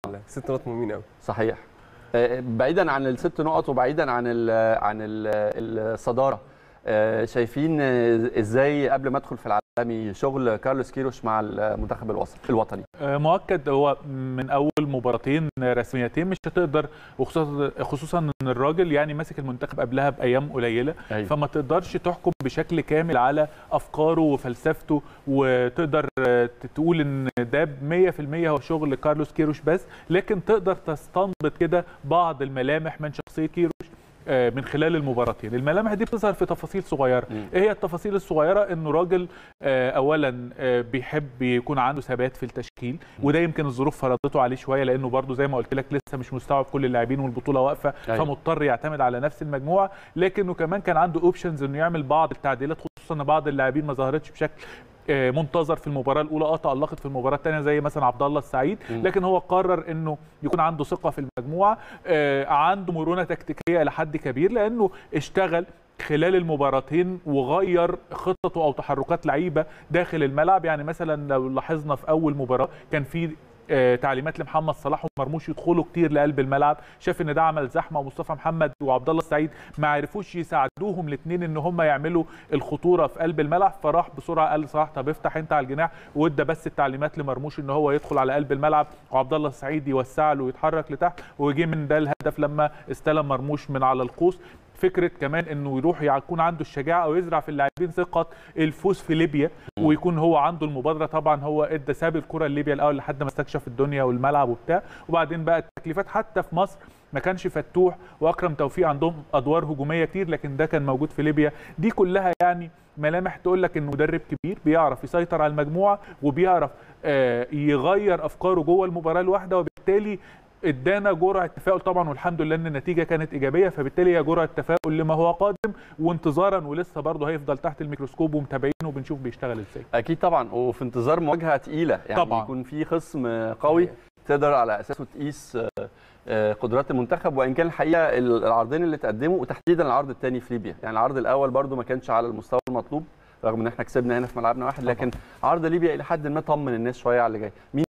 ست نقط مهمين قوي صحيح آه، بعيدا عن الست نقط وبعيدا عن ال عن ال الصداره آه، شايفين آه، ازاي قبل ما ادخل في العالمي شغل كارلوس كيروش مع المنتخب الوطني الوطني آه، مؤكد هو من اول مباراتين رسميتين مش هتقدر وخصوصا خصوصا ان الراجل يعني ماسك المنتخب قبلها بايام قليله أيوة. فما تقدرش تحكم بشكل كامل على افكاره وفلسفته وتقدر آه، تقول ان ده 100% هو شغل كارلوس كيروش بس لكن تقدر تستنبط كده بعض الملامح من شخصيه كيروش آه، من خلال المباراتين الملامح دي بتظهر في تفاصيل صغيره مم. ايه هي التفاصيل الصغيره انه راجل آه، اولا آه، بيحب يكون عنده ثبات في التشكيل وده يمكن الظروف فرضته عليه شويه لانه برضو زي ما قلت لك لسه مش مستوعب كل اللاعبين والبطوله واقفه أيوة. فمضطر يعتمد على نفس المجموعه لكنه كمان كان عنده اوبشنز انه يعمل بعض التعديلات خصوصا ان بعض اللاعبين ما ظهرتش بشكل آه، منتظر في المباراه الاولى اه تالقت في المباراه الثانيه زي مثلا عبد الله السعيد مم. لكن هو قرر انه يكون عنده ثقه في المجموعه آه، عنده مرونه تكتيكيه لحد كبير لانه اشتغل خلال المباراتين وغير خططه او تحركات لعيبه داخل الملعب يعني مثلا لو لاحظنا في اول مباراه كان في آه، تعليمات لمحمد صلاح ومرموش يدخلوا كتير لقلب الملعب شاف ان ده عمل زحمه ومصطفى محمد وعبد الله السعيد ما عرفوش يساعدوهم الاثنين ان هم يعملوا الخطوره في قلب الملعب فراح بسرعه قال صلاح طب افتح انت على الجناح وادى بس التعليمات لمرموش ان هو يدخل على قلب الملعب وعبد الله السعيد يوسع له ويتحرك لتحت وجه من ده الهدف لما استلم مرموش من على القوس فكره كمان انه يروح يكون عنده الشجاعه او يزرع في اللاعبين ثقه الفوز في ليبيا ويكون هو عنده المبادره طبعا هو ادى ساب الكره لليبيا الاول لحد ما استكشف الدنيا والملعب وبتاع وبعدين بقى التكليفات حتى في مصر ما كانش فتوح واكرم توفيق عندهم ادوار هجوميه كتير لكن ده كان موجود في ليبيا دي كلها يعني ملامح تقول لك انه مدرب كبير بيعرف يسيطر على المجموعه وبيعرف آه، يغير افكاره جوه المباراه الواحده وبالتالي ادانا جرعه تفاؤل طبعا والحمد لله ان النتيجه كانت ايجابيه فبالتالي هي جرعه تفاؤل لما هو قادم وانتظارا ولسه برضه هيفضل تحت الميكروسكوب ومتابعينه وبنشوف بيشتغل ازاي اكيد طبعا وفي انتظار مواجهه تقيله يعني طبعاً. يكون في خصم قوي تقدر على اساسه تقيس آه، آه، قدرات المنتخب وان كان الحقيقه العرضين اللي تقدموا وتحديدا العرض الثاني في ليبيا يعني العرض الاول برده ما كانش على المستوى المطلوب رغم ان احنا كسبنا هنا في ملعبنا واحد لكن عرض ليبيا الى حد ما طمن الناس شويه على اللي جاي مين